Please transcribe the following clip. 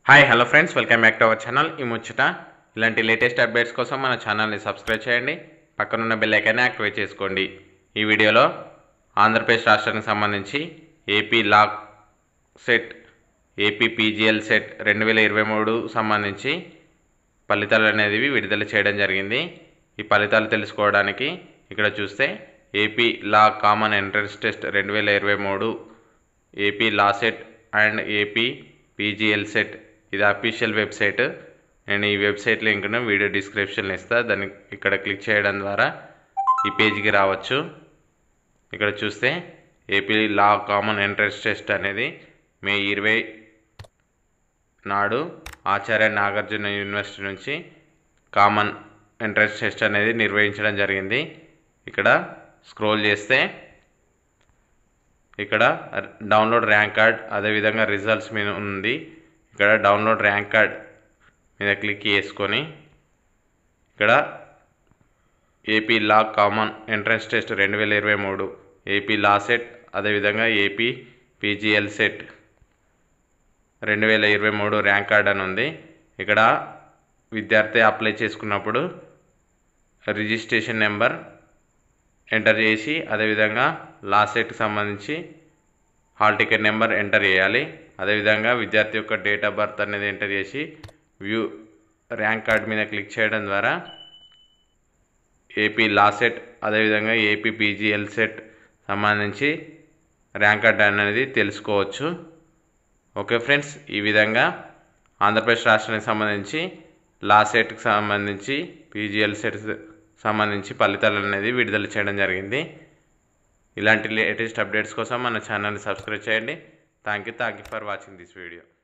hi hello friends welcome back to our channel ఈ ముచ్చట ఇలాంటి లేటెస్ట్ అప్డేట్స్ కోసం మన ఛానల్ని సబ్స్క్రైబ్ చేయండి పక్కనున్న బెల్ ఐకాన్ని యాక్టివేట్ చేసుకోండి ఈ వీడియోలో ఆంధ్రప్రదేశ్ రాష్ట్రానికి సంబంధించి AP LAWCET AP PGLCET రెండు వేల ఇరవై మూడు సంబంధించి ఫలితాలు అనేవి విడుదల చేయడం జరిగింది ఈ ఫలితాలు తెలుసుకోవడానికి ఇక్కడ చూస్తే AP law common entrance test రెండు వేల ఇరవై మూడు AP LAWCET and AP PGLCET ఇది అఫీషియల్ వెబ్సైట్ నేను ఈ వెబ్సైట్ లింక్ను వీడియో డిస్క్రిప్షన్లో ఇస్తా దాన్ని ఇక్కడ క్లిక్ చేయడం ద్వారా ఈ పేజీకి రావచ్చు ఇక్కడ చూస్తే AP law common entrance test అనేది మే ఇరవై నాడు ఆచార్య నాగార్జున యూనివర్సిటీ నుంచి కామన్ ఎంట్రన్స్ టెస్ట్ అనేది నిర్వహించడం జరిగింది ఇక్కడ స్క్రోల్ చేస్తే ఇక్కడ డౌన్లోడ్ ర్యాంక్ కార్డ్ అదేవిధంగా రిజల్ట్స్ మీద ఉంది ఇక్కడ డౌన్లోడ్ ర్యాంక్ కార్డ్ మీద క్లిక్ చేసుకొని ఇక్కడ AP law common entrance test రెండు వేల ఇరవై మూడు ఏపీ లా సెట్ అదేవిధంగా ఏపీ పీజీఎల్ సెట్ రెండు వేల ఇరవై మూడు ర్యాంక్ కార్డ్ అని ఉంది ఇక్కడ విద్యార్థి అప్లై చేసుకున్నప్పుడు రిజిస్ట్రేషన్ నెంబర్ ఎంటర్ చేసి అదేవిధంగా లాస్ట్ సెట్కి సంబంధించి హాల్ టికెట్ నెంబర్ ఎంటర్ చేయాలి అదేవిధంగా విద్యార్థి యొక్క డేట్ ఆఫ్ బర్త్ అనేది ఎంటర్ చేసి వ్యూ ర్యాంక్ కార్డ్ మీద క్లిక్ చేయడం ద్వారా ఏపీ లా సెట్ అదేవిధంగా ఏపీ పీజీఎల్ సెట్ సంబంధించి ర్యాంక్ కార్డ్ అనేది తెలుసుకోవచ్చు ఓకే ఫ్రెండ్స్ ఈ విధంగా ఆంధ్రప్రదేశ్ రాష్ట్రానికి సంబంధించి లా సెట్కి సంబంధించి పీజీఎల్ సెట్ సంబంధించి ఫలితాలు అనేది విడుదల చేయడం జరిగింది ఇలాంటి లేటెస్ట్ అప్డేట్స్ కోసం మన ఛానల్ని సబ్స్క్రైబ్ చేయండి thank you thank you for watching this video